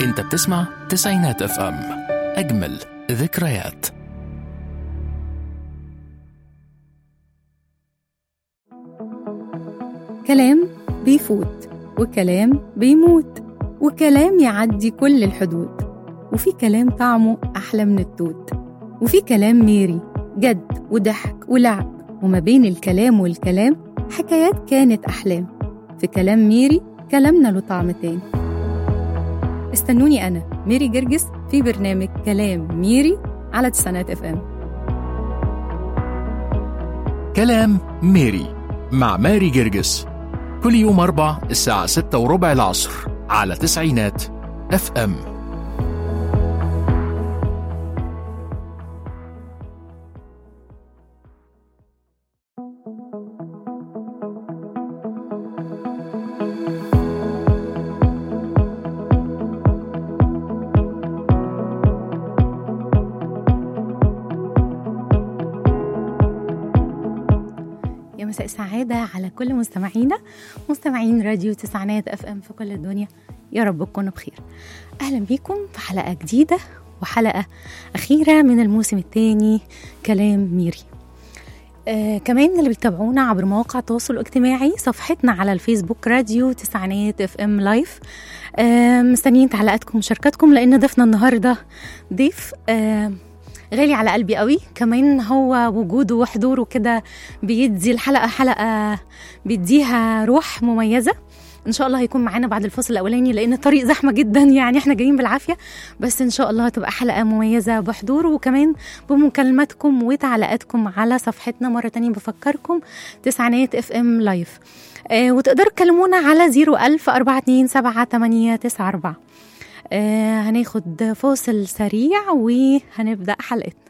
انت بتسمع تسعينات اف ام اجمل ذكريات كلام بيفوت وكلام بيموت وكلام يعدي كل الحدود وفي كلام طعمه أحلى من التوت وفي كلام ميري جد وضحك ولعب وما بين الكلام والكلام حكايات كانت أحلام في كلام ميري كلامنا له طعم تاني استنوني أنا ميري جرجس في برنامج كلام ميري على تسعينات اف ام كلام ميري مع ماري جرجس كل يوم أربع الساعة ستة وربع العصر على تسعينات اف ام يا مساء السعادة على كل مستمعينا مستمعين راديو تسعينات اف ام في كل الدنيا يا رب تكونوا بخير اهلا بيكم في حلقة جديدة وحلقة أخيرة من الموسم الثاني كلام ميري آه كمان اللي بيتابعونا عبر مواقع التواصل الاجتماعي صفحتنا على الفيسبوك راديو تسعينات اف ام لايف آه مستنيين تعليقاتكم ومشاركاتكم لان ضيفنا النهارده ضيف آه غالي على قلبي قوي كمان هو وجوده وحضوره كده بيدي الحلقه حلقه بيديها روح مميزه ان شاء الله هيكون معانا بعد الفصل الاولاني لان الطريق زحمه جدا يعني احنا جايين بالعافيه بس ان شاء الله هتبقى حلقه مميزه بحضوره وكمان بمكالماتكم وتعليقاتكم على صفحتنا مره تانية بفكركم تسعينات اف ام لايف آه وتقدروا تكلمونا على 01000 427 آه هناخد فاصل سريع وهنبدأ حلقتنا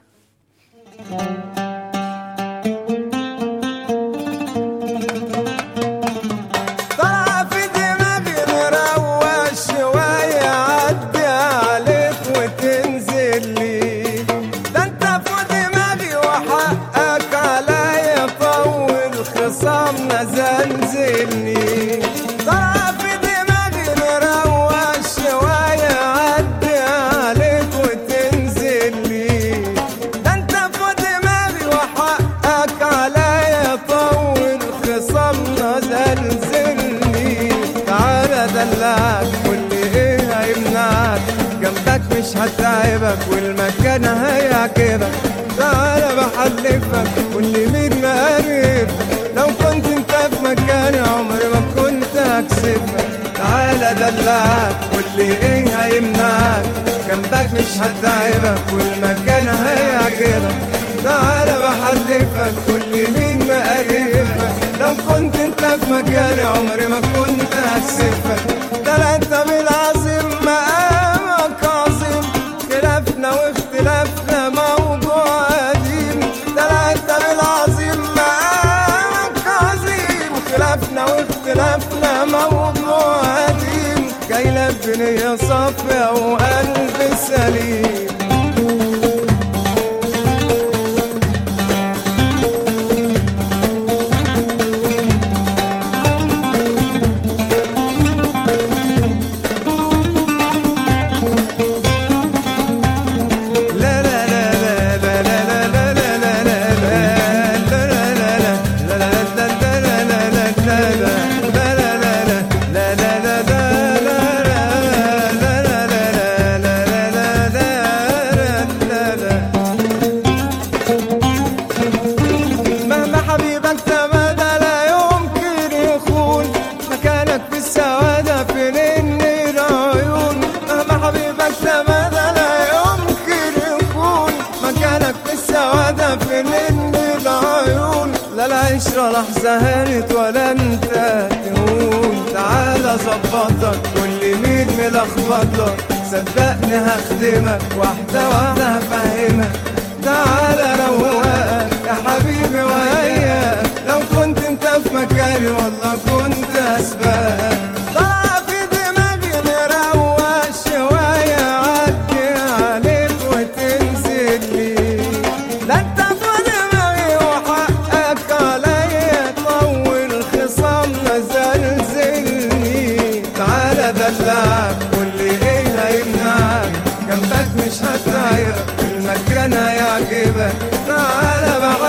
طلع في دماغي مروق شوية عدي عليك وتنزل لي ده انت في دماغي وحقك عليا طول خصامنا زنزلني طلع في دماغي مروق شوية عدي عليك وتنزل لي ده انت في دماغي وحقك عليا طول خصامنا زلزلني تعالى دلعك واللي ايه هيمنعك جنبك مش هتعبك والمكان هيعجبك تعالى بحلفك واللي مين مقرب لو كنت انت في مكاني عمري ما كنت هكسبك تعالى دلعك واللي ايه هيمنعك جنبك مش هتعبك والمكان هيعجبك تعالى بحلفك كل مين مقربك لو كنت انت في مكاني عمري ما كنت هكسفك ده انت بالعظيم مقامك عظيم خلافنا واختلافنا موضوع قديم ده انت بالعظيم مقامك عظيم خلافنا واختلافنا موضوع قديم جاي لك بنية صافية وقلب سليم لا لا لا لا لا لا لا لا لا لا مهما حبيبك تمادى لا يمكن يخون مكانك في السعادة في نن العيون مهما حبيبك تمادى لا يمكن يكون مكانك في السعادة في نن العيون لا العشرة لحظة هانت ولا انت تهون تعالى ظبطك كل مين ملخبطك صدقني هخدمك واحدة واحدة هفهمك تعالى روقك يا حبيبي وياك لو كنت انت في مكاني والله كنت اسبقك طلع في دماغي مروق شوية عدي عليك وتنزل لي ده انت في دماغي وحقك عليا طول خصامنا زلزلني تعالى دلعك واللي ايه هيمنعك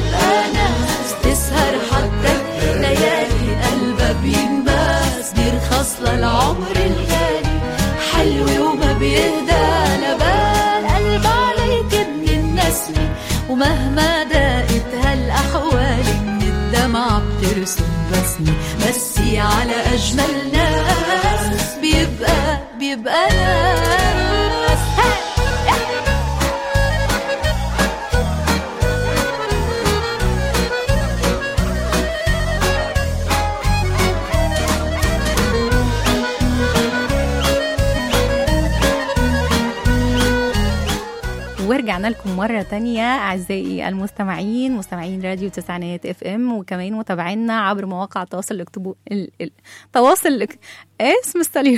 بيبقى ناس تسهر حتى ليالي قلبها بينباس بيرخص للعمر الغالي حلو وما بيهدى لبال قلب عليك من النسمة ومهما ضاقت هالأحوال من الدمع بترسم بسمة بسي على أجمل ناس بيبقى بيبقى ناس ورجعنا لكم مرة تانية أعزائي المستمعين مستمعين راديو تسعينات اف ام وكمان متابعينا عبر مواقع التواصل الاكتبو... ال... ال... تواصل الاك- ايه اسم السليم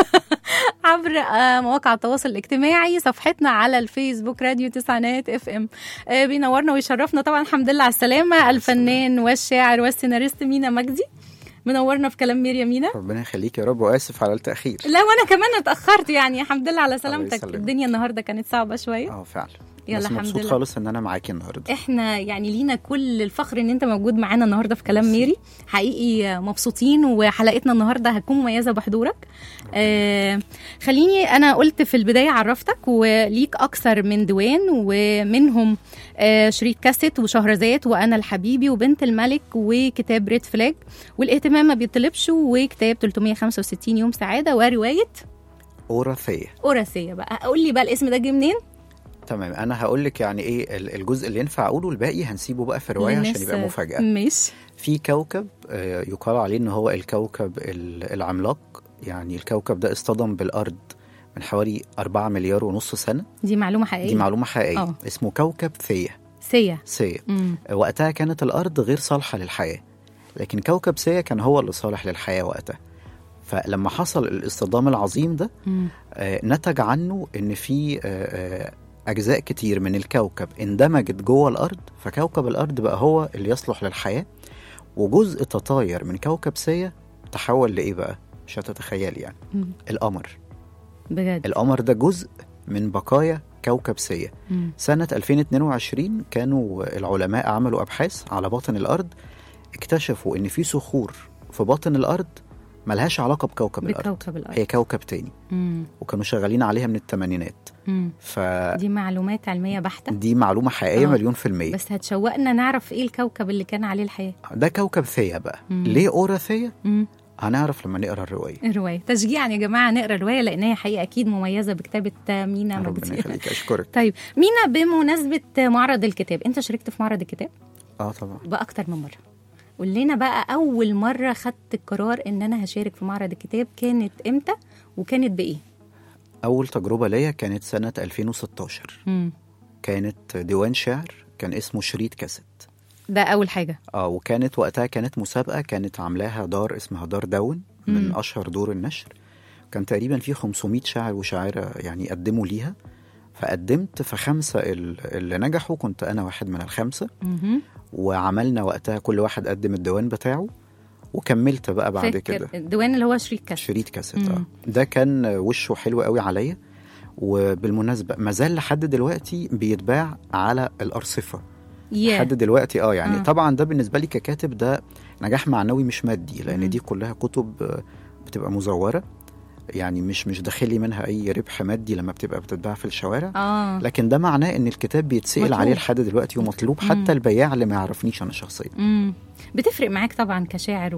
عبر آه، مواقع التواصل الاجتماعي صفحتنا على الفيسبوك راديو تسعينات اف ام آه، بينورنا ويشرفنا طبعا الحمد لله على السلامة الفنان والشاعر والسيناريست مينا مجدي منورنا في كلام ميريا مينا ربنا يخليك يا رب واسف على التاخير لا وانا كمان اتاخرت يعني الحمد لله على سلامتك يسلمك. الدنيا النهارده كانت صعبه شويه اه فعلا يلا بس الحمد مبسوط لله. خالص ان انا معاكي النهارده احنا يعني لينا كل الفخر ان انت موجود معانا النهارده في كلام ميري حقيقي مبسوطين وحلقتنا النهارده هتكون مميزه بحضورك آه خليني انا قلت في البدايه عرفتك وليك اكثر من ديوان ومنهم آه شريط كاسيت وشهرزاد وانا الحبيبي وبنت الملك وكتاب ريد فلاج والاهتمام ما بيطلبش وكتاب 365 يوم سعاده وروايه وراثيه اوراسيه بقى قول لي بقى الاسم ده جه منين تمام انا هقول لك يعني ايه ال- الجزء اللي ينفع اقوله الباقي هنسيبه بقى في الروايه عشان للناس- يبقى مفاجاه ماشي في كوكب آه، يقال عليه ان هو الكوكب ال- العملاق يعني الكوكب ده اصطدم بالارض من حوالي 4 مليار ونص سنه دي معلومه حقيقيه دي معلومه حقيقيه آه. اسمه كوكب ثيا سيا سيا مم. وقتها كانت الارض غير صالحه للحياه لكن كوكب سيا كان هو اللي صالح للحياه وقتها فلما حصل الاصطدام العظيم ده مم. آه، نتج عنه ان في آه، آه، اجزاء كتير من الكوكب اندمجت جوه الارض فكوكب الارض بقى هو اللي يصلح للحياه وجزء تطاير من كوكب سيا تحول لايه بقى مش هتتخيل يعني مم. القمر بجد القمر ده جزء من بقايا كوكب سيا مم. سنة 2022 كانوا العلماء عملوا أبحاث على باطن الأرض اكتشفوا إن في صخور في باطن الأرض ملهاش علاقة بكوكب الأرض بكوكب الارض هي كوكب تاني مم. وكانوا شغالين عليها من الثمانينات مم. فدي دي معلومات علميه بحته معلومة حقيقية آه. مليون في المية بس هتشوقنا نعرف ايه الكوكب اللي كان عليه الحياه ده كوكب ثيا بقى مم. ليه أورا ثيا؟ مم. هنعرف لما نقرا الرواية الروايه تشجيعا يا جماعه نقرا الروايه لان هي حقيقه اكيد مميزه بكتابه مينا ربنا مجدي يخليك أشكرك طيب مينا بمناسبه معرض الكتاب انت شاركت في معرض الكتاب اه طبعا باكتر من مره قول لنا بقى اول مره خدت القرار ان انا هشارك في معرض الكتاب كانت امتى وكانت بايه أول تجربة ليا كانت سنة 2016 مم. كانت ديوان شعر كان اسمه شريط كاسيت ده اول حاجه اه وكانت وقتها كانت مسابقة كانت عاملاها دار اسمها دار داون من مم. أشهر دور النشر كان تقريبا في 500 شاعر وشاعرة يعني قدموا ليها فقدمت فخمسة ال- اللي نجحوا كنت أنا واحد من الخمسة مهم. وعملنا وقتها كل واحد قدم الديوان بتاعه وكملت بقى بعد فاكر كده الديوان اللي هو شريك كاس شريط كاسيت مم. اه ده كان وشه حلو قوي عليا وبالمناسبة ما زال لحد دلوقتي بيتباع على الأرصفة ياه لحد دلوقتي اه يعني آه. آه. طبعا ده بالنسبه لي ككاتب ده نجاح معنوي مش مادي مم. لان دي كلها كتب آه، بتبقى مزوره يعني مش مش داخلي منها اي ربح مادي لما بتبقى بتتباع في الشوارع اه لكن ده معناه ان الكتاب بيتسال مطلوب. عليه لحد دلوقتي ومطلوب مم. حتى البياع اللي ما يعرفنيش انا شخصيا امم بتفرق معاك طبعا كشاعر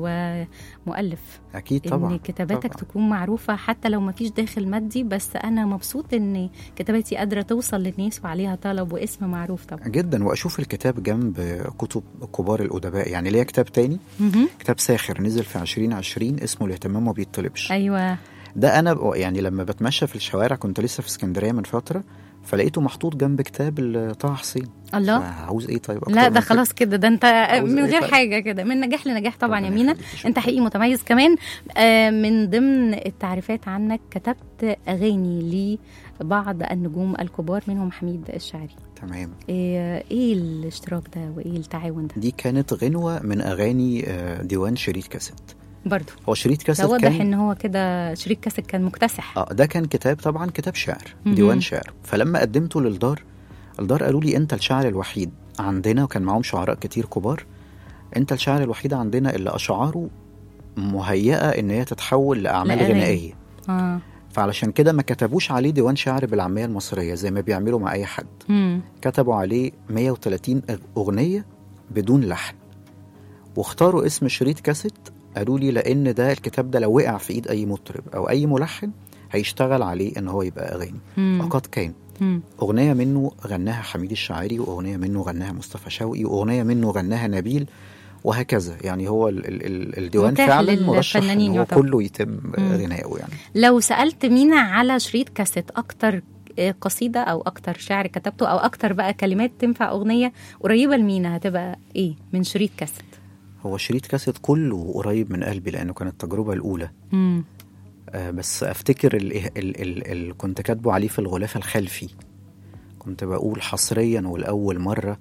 ومؤلف اكيد طبعا ان كتاباتك طبعاً. تكون معروفه حتى لو ما فيش داخل مادي بس انا مبسوط ان كتاباتي قادره توصل للناس وعليها طلب واسم معروف طبعا جدا واشوف الكتاب جنب كتب كبار الادباء يعني ليا كتاب تاني مهم. كتاب ساخر نزل في 2020 اسمه الاهتمام ما بيطلبش ايوه ده انا ب- يعني لما بتمشى في الشوارع كنت لسه في اسكندريه من فتره فلقيته محطوط جنب كتاب ل- طه حسين الله عاوز ايه طيب أكتر لا من ده كده؟ خلاص كده ده انت عاوز من إيه غير طيب؟ حاجه كده من نجاح لنجاح طبعا يا ربنا مينا يخليك، شكراً. انت حقيقي متميز كمان آه، من ضمن التعريفات عنك كتبت اغاني لبعض النجوم الكبار منهم حميد الشاعري تمام ايه إيه الاشتراك ده وايه التعاون ده دي كانت غنوه من اغاني آه، ديوان شريط كاسيت برضو هو شريط ده كاسيت واضح كان ان هو كده شريك كاسك كان مكتسح اه ده كان كتاب طبعا كتاب شعر مهم. ديوان شعر فلما قدمته للدار الدار قالوا لي انت الشاعر الوحيد عندنا وكان معاهم شعراء كتير كبار انت الشاعر الوحيد عندنا اللي اشعاره مهيئه ان هي تتحول لاعمال لأغاني. غنائيه اه فعلشان كده ما كتبوش عليه ديوان شعر بالعاميه المصريه زي ما بيعملوا مع اي حد مم. كتبوا عليه 130 اغنيه بدون لحن واختاروا اسم شريط كاسيت قالوا لي لان ده الكتاب ده لو وقع في ايد اي مطرب او اي ملحن هيشتغل عليه ان هو يبقى اغاني مم. وقد كان مم. أغنية منه غناها حميد الشاعري وأغنية منه غناها مصطفى شوقي وأغنية منه غناها نبيل وهكذا يعني هو ال ال ال الديوان متاح فعلا مرشح إن للفنانين هو يعتبر. كله يتم غنائه يعني لو سألت مينا على شريط كاسيت أكتر آه، قصيدة أو أكتر شعر كتبته أو أكتر بقى كلمات تنفع أغنية قريبة لمينا هتبقى إيه من شريط كاسيت هو شريط كاسيت كله قريب من قلبي لأنه كانت التجربة الأولى مم. آه بس أفتكر ال ال ال ال كنت كاتبه عليه في الغلاف الخلفي كنت بقول حصريا والأول مرة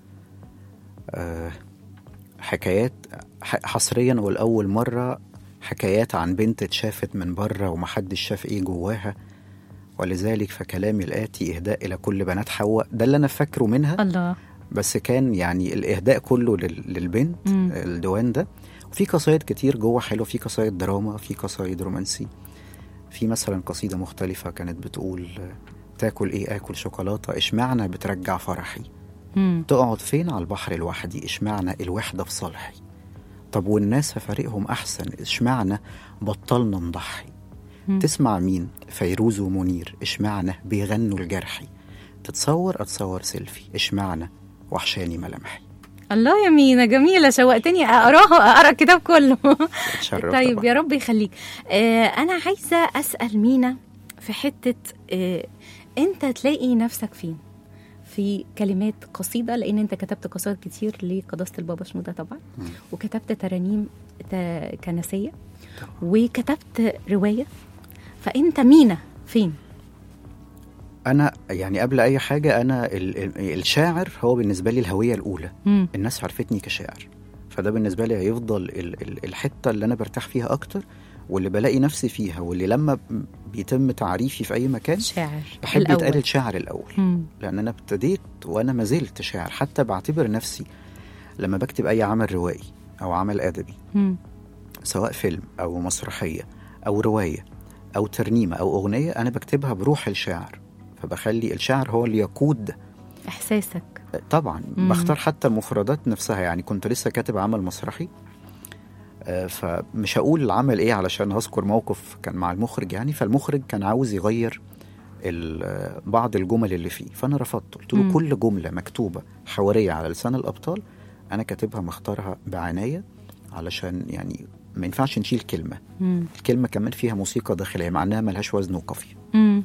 آه حكايات ح- حصريا والأول مرة حكايات عن بنت اتشافت من بره ومحدش شاف ايه جواها ولذلك فكلامي الآتي إهداء إلى كل بنات حواء ده اللي أنا فاكره منها الله بس كان يعني الإهداء كله لل- للبنت مم. الديوان ده وفي قصايد كتير جوه حلو في قصايد دراما في قصايد رومانسي في مثلا قصيدة مختلفة كانت بتقول آه، تاكل ايه اكل شوكولاتة اشمعنى بترجع فرحي مم. تقعد فين على البحر لوحدي اشمعنى الوحدة في صالحي طب والناس في فريقهم احسن اشمعنى بطلنا نضحي مم. تسمع مين فيروز ومنير اشمعنى بيغنوا الجرحي تتصور اتصور سيلفي اشمعنى وحشاني ملامحي الله يا مينا جميلة شوقتني أقراها أقرأ الكتاب كله اتشرف طيب طبعاً. يا رب يخليك آه أنا عايزة أسأل مينا في حتة آه أنت تلاقي نفسك فين في كلمات قصيدة لأن أنت كتبت قصائد كتير لقداسة البابا شنودة طبعا مم. وكتبت ترانيم تا- كنسية وكتبت رواية فأنت مينا فين؟ انا يعني قبل اي حاجه انا ال- ال- الشاعر هو بالنسبه لي الهويه الاولى مم. الناس عرفتني كشاعر فده بالنسبه لي هيفضل ال- ال- الحته اللي انا برتاح فيها اكتر واللي بلاقي نفسي فيها واللي لما بيتم تعريفي في اي مكان شاعر بحب الأول. يتقال الشاعر الاول مم. لان انا ابتديت وانا ما زلت شاعر حتى بعتبر نفسي لما بكتب اي عمل روائي او عمل ادبي مم. سواء فيلم او مسرحيه او روايه او ترنيمه او اغنيه انا بكتبها بروح الشاعر فبخلي الشاعر هو اللي يقود إحساسك طبعا مم. بختار حتى المفردات نفسها يعني كنت لسه كاتب عمل مسرحي آه، فمش هقول العمل ايه علشان هذكر موقف كان مع المخرج يعني فالمخرج كان عاوز يغير ال- آه، بعض الجمل اللي فيه فانا رفضت قلت له مم. كل جمله مكتوبه حواريه على لسان الابطال انا كاتبها مختارها بعنايه علشان يعني ما ينفعش نشيل كلمه مم. الكلمه كمان فيها موسيقى داخليه مع انها ملهاش وزن وقافيه مم.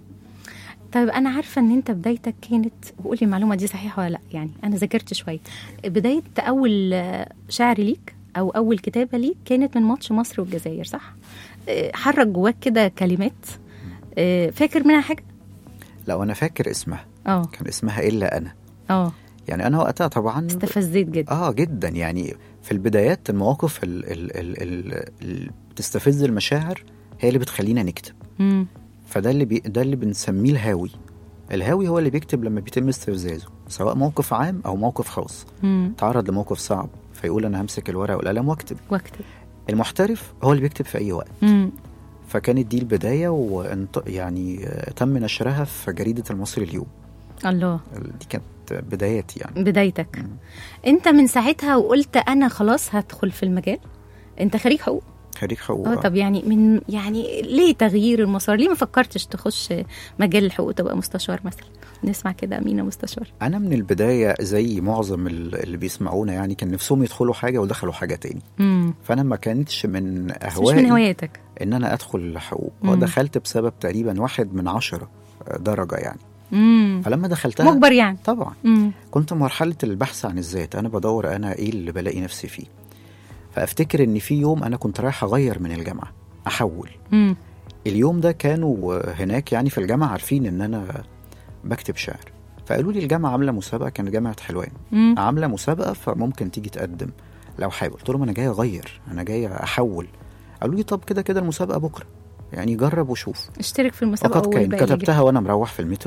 طيب انا عارفه ان انت بدايتك كانت وقولي المعلومه دي صحيحه ولا لا يعني انا ذاكرت شويه بدايه اول آه، شعر ليك او اول كتابه ليك كانت من ماتش مصر والجزائر صح آه، حرك جواك كده كلمات آه، فاكر منها حاجه لو انا فاكر اسمها اه كان اسمها الا انا اه يعني انا وقتها طبعا استفزيت جدا اه جدا يعني في البدايات المواقف ال- ال- ال- ال- اللي بتستفز المشاعر هي اللي بتخلينا نكتب مم. فده اللي بي ده اللي بنسميه الهاوي الهاوي هو اللي بيكتب لما بيتم استفزازه سواء موقف عام او موقف خاص مم. تعرض لموقف صعب فيقول انا همسك الورقه والقلم واكتب واكتب المحترف هو اللي بيكتب في اي وقت مم. فكانت دي البدايه وانت يعني آه، تم نشرها في جريده المصري اليوم الله دي كانت بداياتي يعني بدايتك مم. انت من ساعتها وقلت انا خلاص هدخل في المجال انت خريج حقوق خريج حقوق اه آه. طب يعني من يعني ليه تغيير المسار؟ ليه ما فكرتش تخش مجال الحقوق تبقى مستشار مثلا؟ نسمع كده مينا مستشار انا من البدايه زي معظم ال- اللي بيسمعونا يعني كان نفسهم يدخلوا حاجه ودخلوا حاجه تاني امم فانا ما كانتش من بس مش اهوائي من هواياتك ان انا ادخل حقوق مم. ودخلت بسبب تقريبا واحد من عشرة درجه يعني امم فلما دخلتها مجبر يعني طبعا امم كنت في مرحله البحث عن الذات انا بدور انا ايه اللي بلاقي نفسي فيه فافتكر ان في يوم انا كنت رايح اغير من الجامعه احول امم اليوم ده كانوا هناك يعني في الجامعه عارفين ان انا بكتب شعر فقالوا لي الجامعه عامله مسابقه كانت جامعه حلوان امم عامله مسابقه فممكن تيجي تقدم لو حابب قلت لهم انا جاي اغير انا جاي احول قالوا لي طب كده كده المسابقه بكره يعني جرب وشوف اشترك في المسابقه وقد كان والباقي يجي. كتبتها وانا مروح في المترو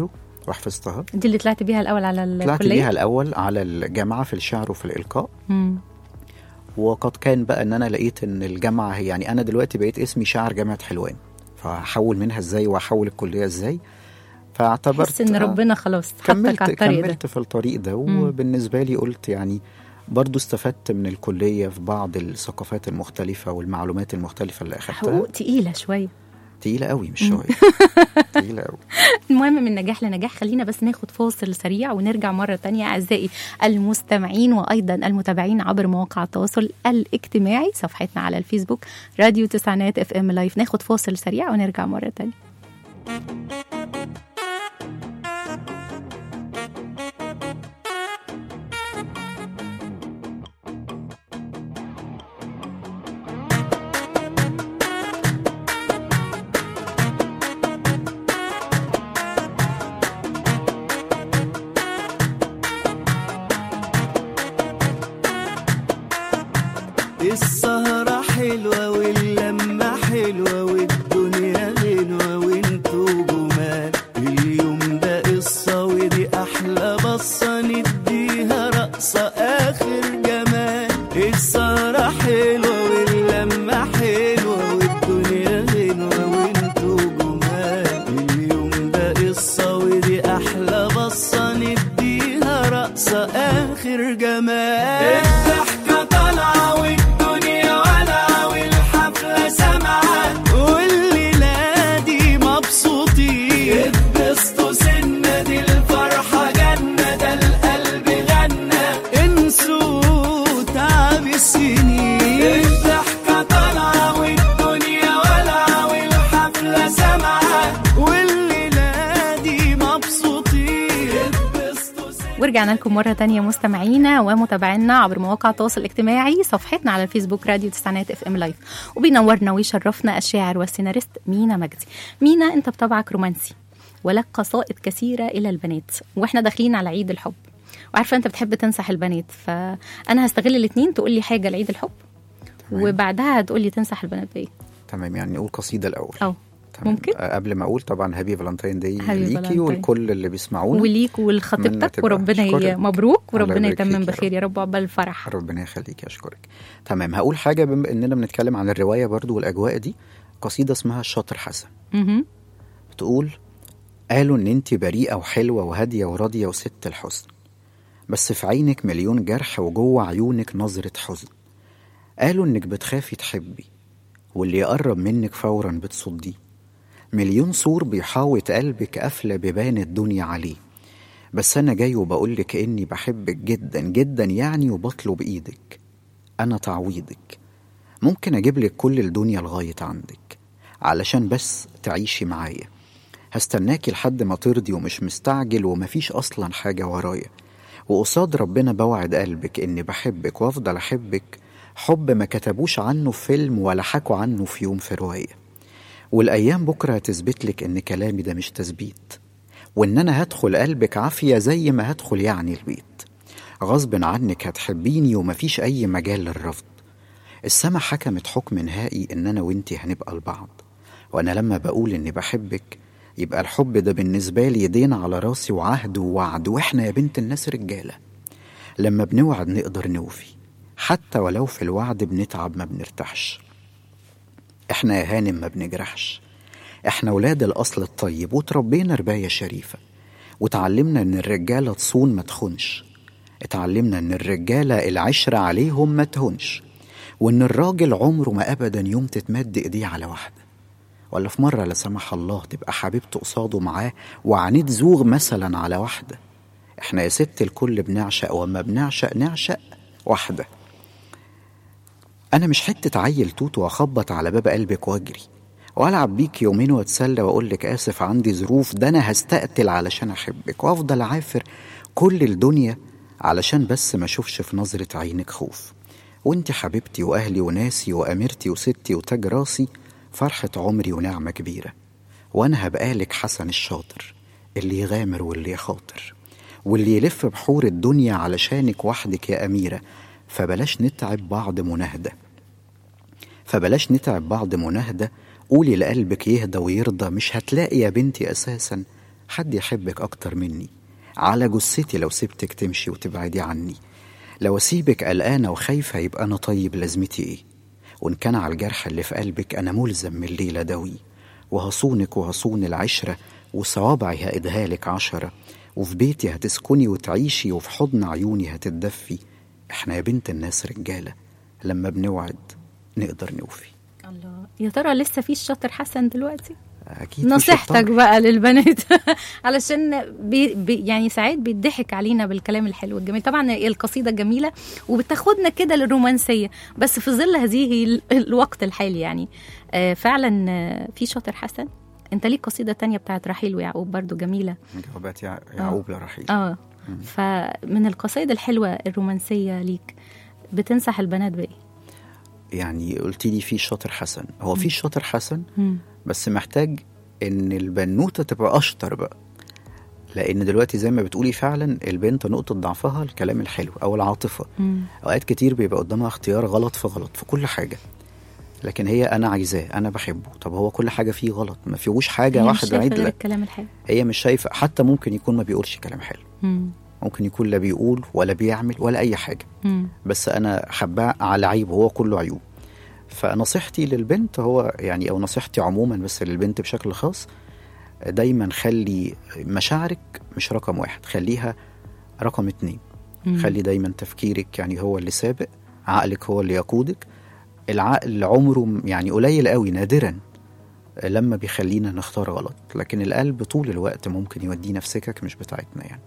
وحفظتها دي اللي طلعت بيها الاول على الكليه طلعت بيها الاول على الجامعه في الشعر وفي الالقاء مم. وقد كان بقى ان انا لقيت ان الجامعه هي يعني انا دلوقتي بقيت اسمي شاعر جامعه حلوان فهحول منها ازاي واحول الكليه ازاي فاعتبرت تحس ان آه، ربنا خلاص حطك كملت على الطريق ده كملت في الطريق ده مم. وبالنسبه لي قلت يعني برضو استفدت من الكليه في بعض الثقافات المختلفه والمعلومات المختلفه اللي اخدتها حقوق تقيله شويه تقيله قوي مش شويه تقيله قوي المهم من نجاح لنجاح خلينا بس ناخد فاصل سريع ونرجع مرة تانية أعزائي المستمعين وأيضا المتابعين عبر مواقع التواصل الاجتماعي صفحتنا على الفيسبوك راديو تسعينات اف ام لايف ناخد فاصل سريع ونرجع مرة تانية السهرة حلوة واللمة حلوة والدنيا غنوة وانتوا جمال اليوم ده قصة ودي أحلى بصة نديها رقصة آخر جمال السهرة حلوة واللمة حلوة والدنيا غنوة وانتوا جمال اليوم ده قصة ودي أحلى بصة نديها رقصة آخر جمال الضحكة طالعة والدنيا والعة والحفلة سامعة والليلة دي مبسوطين اتبسطوا سنة دي الفرحة جنة ده القلب غنى انسوا تعب السنين الضحكة طالعة والدنيا والعة والحفلة سامعة والليلة دي مبسوطين اتبسطوا سنة ورجعنا لكم مرة تانية مستمعينا ومتابعينا عبر مواقع التواصل الاجتماعي صفحتنا على الفيسبوك راديو تسعينات اف ام لايف وبينورنا ويشرفنا الشاعر والسيناريست مينا مجدي مينا انت بطبعك رومانسي ولك قصائد كثيرة إلى البنات واحنا داخلين على عيد الحب وعارفة انت بتحب تنصح البنات فأنا هستغل الاتنين تقول لي حاجة لعيد الحب تمام. وبعدها هتقول لي تنصح البنات بايه تمام يعني نقول قصيده الاول اه تمام. ممكن؟ آه، قبل ما اقول طبعا هابي فالنتين داي هابي ليكي فالنتين. ولكل اللي بيسمعونا وليك أتمنى ولخطيبتك تبقى وربنا ي... أشكرك. مبروك الله وربنا يبارك يتمم فيك يا بخير يا رب عقبال الفرح ربنا يخليك اشكرك تمام هقول حاجه بما اننا بنتكلم عن الروايه برضو والاجواء دي قصيده اسمها الشاطر حسن مهم. بتقول قالوا ان انت بريئه وحلوه وهاديه وراضيه وست الحسن بس في عينك مليون جرح وجوه عيونك نظره حزن قالوا انك بتخافي تحبي واللي يقرب منك فورا بتصديه مليون سور بيحاوط قلبك قافله بيبان الدنيا عليه بس انا جاي وبقولك اني بحبك جدا جدا يعني وبطلب ايدك انا تعويضك ممكن اجيبلك كل الدنيا لغايه عندك علشان بس تعيشي معايا هستناكي لحد ما ترضي ومش مستعجل ومفيش اصلا حاجه ورايا وقصاد ربنا بوعد قلبك اني بحبك وافضل احبك حب ما كتبوش عنه في فيلم ولا حكوا عنه في يوم في روايه والايام بكره هتثبت لك ان كلامي ده مش تثبيت وان انا هدخل قلبك عافيه زي ما هدخل يعني البيت غصب عنك هتحبيني ومفيش اي مجال للرفض السما حكمت حكم نهائي ان انا وانتي هنبقى لبعض وانا لما بقول اني بحبك يبقى الحب ده بالنسبه لي دين على راسي وعهد ووعد واحنا يا بنت الناس رجاله لما بنوعد نقدر نوفي حتى ولو في الوعد بنتعب ما بنرتاحش احنا يا هانم ما بنجرحش احنا ولاد الاصل الطيب وتربينا رباية شريفة وتعلمنا ان الرجالة تصون ما تخونش اتعلمنا ان الرجالة العشرة عليهم ما تهونش وان الراجل عمره ما ابدا يوم تتمد ايديه على واحدة ولا في مرة لا سمح الله تبقى حبيبته قصاده معاه وعنيد زوغ مثلا على واحدة احنا يا ست الكل بنعشق وما بنعشق نعشق واحدة أنا مش حتة عيل توت وأخبط على باب قلبك وأجري وألعب بيك يومين وأتسلى وأقول لك آسف عندي ظروف ده أنا هستقتل علشان أحبك وأفضل أعافر كل الدنيا علشان بس ما أشوفش في نظرة عينك خوف وانت حبيبتي وأهلي وناسي وأميرتي وستي وتاج راسي فرحة عمري ونعمة كبيرة وأنا هبقالك حسن الشاطر اللي يغامر واللي يخاطر واللي يلف بحور الدنيا علشانك وحدك يا أميرة فبلاش نتعب بعض مناهدة فبلاش نتعب بعض مناهدة قولي لقلبك يهدى ويرضى مش هتلاقي يا بنتي أساسا حد يحبك أكتر مني على جثتي لو سبتك تمشي وتبعدي عني لو أسيبك قلقانة وخايفة يبقى أنا طيب لازمتي إيه وإن كان على الجرح اللي في قلبك أنا ملزم من الليلة دوي وهصونك وهصون العشرة وصوابعي هأديها لك عشرة وفي بيتي هتسكني وتعيشي وفي حضن عيوني هتتدفي احنا يا بنت الناس رجالة لما بنوعد نقدر نوفي الله يا ترى لسه في الشاطر حسن دلوقتي أكيد في نصيحتك شيطان. بقى للبنات علشان بي بي يعني ساعات بيضحك علينا بالكلام الحلو الجميل طبعا القصيده جميله وبتاخدنا كده للرومانسيه بس في ظل هذه ال- الوقت الحالي يعني آه فعلا آه، في شاطر حسن انت ليك قصيده تانية بتاعت رحيل ويعقوب برضو جميله جوابات يع- يعقوب لرحيل اه فمن القصايد الحلوه الرومانسيه ليك بتنصح البنات بايه يعني قلت لي في شاطر حسن هو في شاطر حسن مم. بس محتاج ان البنوته تبقى اشطر بقى لان دلوقتي زي ما بتقولي فعلا البنت نقطه ضعفها الكلام الحلو او العاطفه مم. اوقات كتير بيبقى قدامها اختيار غلط في غلط في كل حاجه لكن هي انا عايزاه انا بحبه طب هو كل حاجه فيه غلط ما فيهوش حاجه هي مش واحده شايفة غير عدله الكلام الحلو هي مش شايفه حتى ممكن يكون ما بيقولش كلام حلو مم. ممكن يكون لا بيقول ولا بيعمل ولا اي حاجه مم. بس انا حباه على عيب وهو كله عيوب فنصيحتي للبنت هو يعني او نصيحتي عموما بس للبنت بشكل خاص دايما خلي مشاعرك مش رقم واحد خليها رقم اتنين مم. خلي دايما تفكيرك يعني هو اللي سابق عقلك هو اللي يقودك العقل عمره م- يعني قليل قوي نادرا لما بيخلينا نختار غلط لكن القلب طول الوقت ممكن يودينا في سكك مش بتاعتنا يعني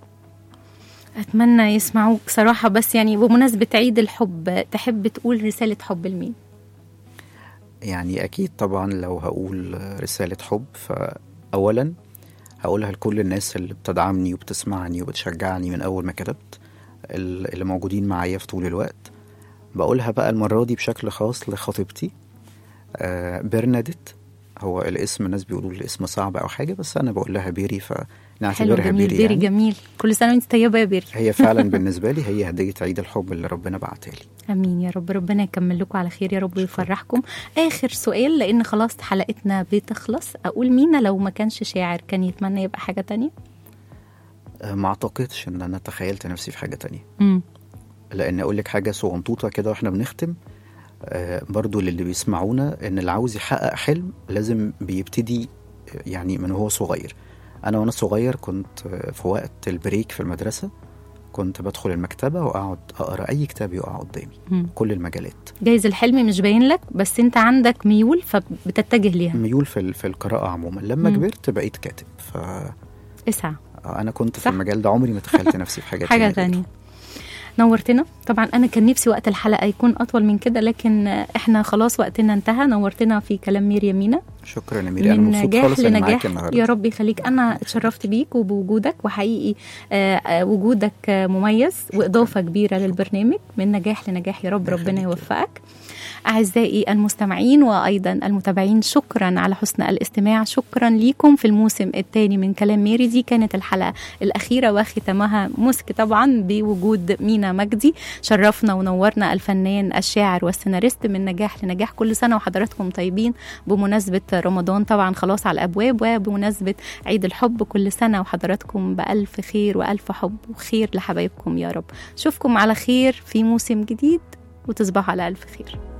اتمنى يسمعوك صراحه بس يعني بمناسبه عيد الحب تحب تقول رساله حب لمين يعني أكيد طبعا لو هقول رسالة حب فأولا هقولها لكل الناس اللي بتدعمني وبتسمعني وبتشجعني من أول ما كتبت ال- اللي موجودين معايا في طول الوقت بقولها بقى المرة دي بشكل خاص لخطيبتي آه برنادت هو الاسم الناس بيقولوا الاسم صعب أو حاجة بس أنا بقول لها بيري حلو فنعتبرها جميل بيري, بيري يعني. جميل كل سنه وانت طيبه يا بيري هي فعلا بالنسبة لي هي هدية عيد الحب اللي ربنا بعتها لي امين يا رب ربنا يكمل لكم على خير يا رب ويفرحكم اخر سؤال لان خلاص حلقتنا بتخلص اقول مين لو ما كانش شاعر كان يتمنى يبقى حاجه تانية آه ما أعتقدش إن أنا تخيلت نفسي في حاجة تانية امم لان اقول لك حاجه صغنطوطه كده واحنا بنختم آه، برضو للي بيسمعونا ان اللي عاوز يحقق حلم لازم بيبتدي آه، يعني من هو صغير انا وانا صغير كنت آه، في وقت البريك في المدرسه كنت بدخل المكتبه واقعد اقرا اي كتاب يقع قدامي مم. كل المجالات جايز الحلم مش باين لك بس انت عندك ميول فبتتجه ليها ميول في ال- في القراءه عموما لما مم. كبرت بقيت كاتب فانا اسعى كنت في صح. المجال ده عمري ما تخيلت نفسي في حاجه حاجه غيره. تانية نورتنا طبعا انا كان نفسي وقت الحلقه يكون اطول من كده لكن احنا خلاص وقتنا انتهى نورتنا في كلام ميريا مينا شكرا يا ميري انا من مبسوط نجاح خالص اني معاك لنجاح النهارده يا رب يخليك انا اتشرفت بيك وبوجودك وحقيقي آه، آه، وجودك آه، مميز واضافه كبيره للبرنامج من نجاح لنجاح يا رب الله ربنا يخليك. يوفقك اعزائي المستمعين وايضا المتابعين شكرا على حسن الاستماع شكرا ليكم في الموسم الثاني من كلام ميري دي كانت الحلقه الاخيره وختامها مسك طبعا بوجود مينا مجدي شرفنا ونورنا الفنان الشاعر والسيناريست من نجاح لنجاح كل سنه وحضراتكم طيبين بمناسبه رمضان طبعا خلاص على الابواب وبمناسبه عيد الحب كل سنه وحضراتكم بالف خير والف حب وخير لحبايبكم يا رب اشوفكم على خير في موسم جديد وتصبحوا على الف خير